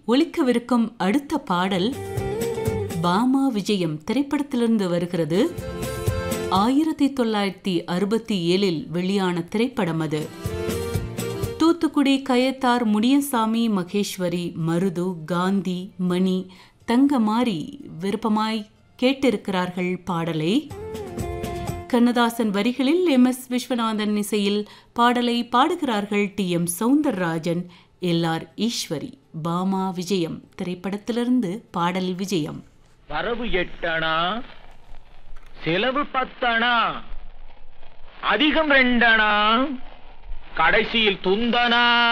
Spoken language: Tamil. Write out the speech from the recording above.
ஒலிக்கவிருக்கும் அடுத்த பாடல் பாமா விஜயம் திரைப்படத்திலிருந்து வருகிறது ஆயிரத்தி தொள்ளாயிரத்தி அறுபத்தி ஏழில் வெளியான திரைப்படம் அது தூத்துக்குடி கயத்தார் முனியசாமி மகேஸ்வரி மருது காந்தி மணி தங்கமாரி விருப்பமாய் கேட்டிருக்கிறார்கள் பாடலை கண்ணதாசன் வரிகளில் எம் எஸ் விஸ்வநாதன் இசையில் பாடலை பாடுகிறார்கள் T M Soundararajan L R Eswari Bama Vijayam திரைப்படத்திலிருந்து பாடல் விஜயம் வரவு எட்டணா செலவு பத்தணா அதிகம் ரெண்டணா கடைசியில் துந்தனா